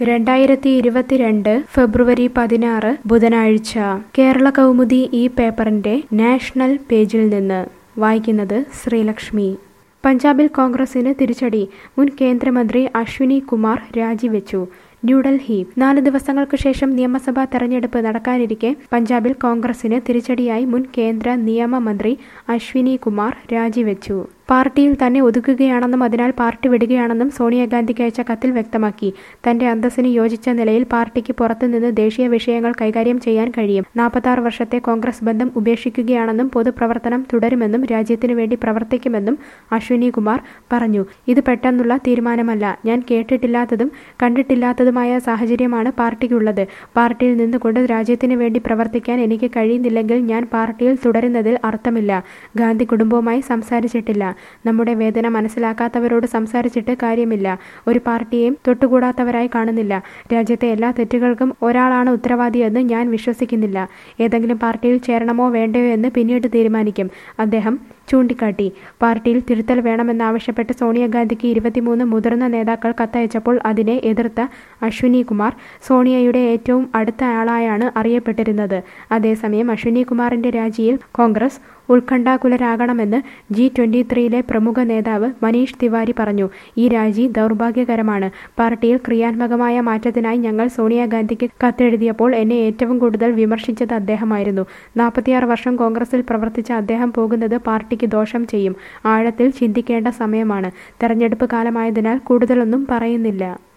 രണ്ടായിരത്തി ഇരുപത്തിരണ്ട് ഫെബ്രുവരി പതിനാറ് ബുധനാഴ്ച കേരള കൗമുദി ഈ പേപ്പറിന്റെ നാഷണൽ പേജിൽ നിന്ന് വായിക്കുന്നത് ശ്രീലക്ഷ്മി പഞ്ചാബിൽ കോൺഗ്രസിന് തിരിച്ചടി മുൻ കേന്ദ്രമന്ത്രി അശ്വിനി കുമാർ രാജിവെച്ചു ന്യൂഡൽഹി നാല് ദിവസങ്ങൾക്ക് ശേഷം നിയമസഭാ തെരഞ്ഞെടുപ്പ് നടക്കാനിരിക്കെ പഞ്ചാബിൽ കോൺഗ്രസിന് തിരിച്ചടിയായി മുൻ കേന്ദ്ര നിയമമന്ത്രി അശ്വിനി കുമാർ രാജിവെച്ചു പാർട്ടിയിൽ തന്നെ ഒതുക്കുകയാണെന്നും അതിനാൽ പാർട്ടി വിടുകയാണെന്നും സോണിയാഗാന്ധിക്ക് അയച്ച കത്തിൽ വ്യക്തമാക്കി തന്റെ അന്തസ്സിന് യോജിച്ച നിലയിൽ പാർട്ടിക്ക് പുറത്തുനിന്ന് ദേശീയ വിഷയങ്ങൾ കൈകാര്യം ചെയ്യാൻ കഴിയും നാൽപ്പത്താറ് വർഷത്തെ കോൺഗ്രസ് ബന്ധം ഉപേക്ഷിക്കുകയാണെന്നും പൊതുപ്രവർത്തനം തുടരുമെന്നും രാജ്യത്തിനു വേണ്ടി പ്രവർത്തിക്കുമെന്നും അശ്വിനി കുമാർ പറഞ്ഞു ഇത് പെട്ടെന്നുള്ള തീരുമാനമല്ല ഞാൻ കേട്ടിട്ടില്ലാത്തതും കണ്ടിട്ടില്ലാത്തതുമായ സാഹചര്യമാണ് പാർട്ടിക്കുള്ളത് പാർട്ടിയിൽ നിന്നുകൊണ്ട് രാജ്യത്തിനു വേണ്ടി പ്രവർത്തിക്കാൻ എനിക്ക് കഴിയുന്നില്ലെങ്കിൽ ഞാൻ പാർട്ടിയിൽ തുടരുന്നതിൽ അർത്ഥമില്ല ഗാന്ധി കുടുംബവുമായി സംസാരിച്ചിട്ടില്ല നമ്മുടെ വേദന മനസ്സിലാക്കാത്തവരോട് സംസാരിച്ചിട്ട് കാര്യമില്ല ഒരു പാർട്ടിയെയും തൊട്ടുകൂടാത്തവരായി കാണുന്നില്ല രാജ്യത്തെ എല്ലാ തെറ്റുകൾക്കും ഒരാളാണ് ഉത്തരവാദിയെന്ന് ഞാൻ വിശ്വസിക്കുന്നില്ല ഏതെങ്കിലും പാർട്ടിയിൽ ചേരണമോ വേണ്ടയോ എന്ന് പിന്നീട് തീരുമാനിക്കും അദ്ദേഹം ചൂണ്ടിക്കാട്ടി പാർട്ടിയിൽ തിരുത്തൽ വേണമെന്നാവശ്യപ്പെട്ട് സോണിയാഗാന്ധിക്ക് ഇരുപത്തിമൂന്ന് മുതിർന്ന നേതാക്കൾ കത്തയച്ചപ്പോൾ അതിനെ എതിർത്ത അശ്വിനി കുമാർ സോണിയയുടെ ഏറ്റവും അടുത്ത ആളായാണ് അറിയപ്പെട്ടിരുന്നത് അതേസമയം അശ്വിനി കുമാറിന്റെ രാജിയിൽ കോൺഗ്രസ് ഉത്കണ്ഠാകുലരാകണമെന്ന് ജി ട്വന്റി ത്രീയിലെ പ്രമുഖ നേതാവ് മനീഷ് തിവാരി പറഞ്ഞു ഈ രാജി ദൗർഭാഗ്യകരമാണ് പാർട്ടിയിൽ ക്രിയാത്മകമായ മാറ്റത്തിനായി ഞങ്ങൾ സോണിയാഗാന്ധിക്ക് കത്തെഴുതിയപ്പോൾ എന്നെ ഏറ്റവും കൂടുതൽ വിമർശിച്ചത് അദ്ദേഹമായിരുന്നു നാൽപ്പത്തിയാറ് വർഷം കോൺഗ്രസിൽ പ്രവർത്തിച്ച അദ്ദേഹം പോകുന്നത് പാർട്ടിക്ക് ദോഷം ചെയ്യും ആഴത്തിൽ ചിന്തിക്കേണ്ട സമയമാണ് തെരഞ്ഞെടുപ്പ് കാലമായതിനാൽ കൂടുതലൊന്നും പറയുന്നില്ല